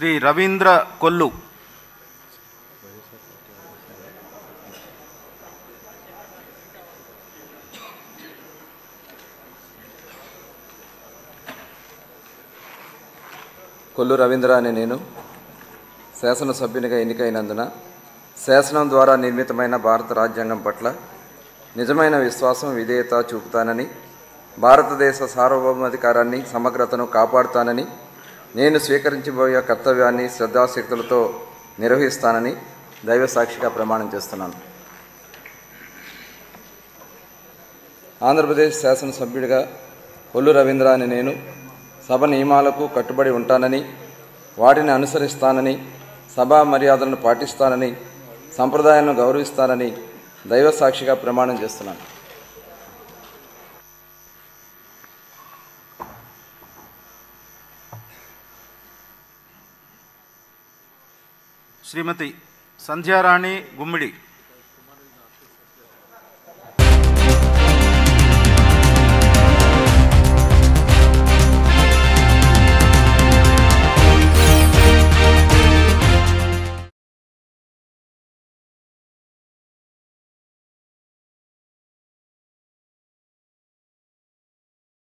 శ్రీ రవీంద్ర కొల్లు కొల్లు రవీంద్ర అనే నేను శాసనసభ్యునిగా ఎన్నికైనందున శాసనం ద్వారా నిర్మితమైన భారత రాజ్యాంగం పట్ల నిజమైన విశ్వాసం విధేయత చూపుతానని భారతదేశ సార్వభౌమాధికారాన్ని సమగ్రతను కాపాడుతానని నేను స్వీకరించబోయే కర్తవ్యాన్ని శ్రద్ధాశక్తులతో నిర్వహిస్తానని దైవ సాక్షిగా ప్రమాణం చేస్తున్నాను ఆంధ్రప్రదేశ్ శాసనసభ్యుడిగా కొల్లు రవీంద్ర అని నేను సభ నియమాలకు కట్టుబడి ఉంటానని వాటిని అనుసరిస్తానని సభా మర్యాదలను పాటిస్తానని సంప్రదాయాలను గౌరవిస్తానని దైవ సాక్షిగా ప్రమాణం చేస్తున్నాను శ్రీమతి సంధ్యారాణి గుమ్మిడి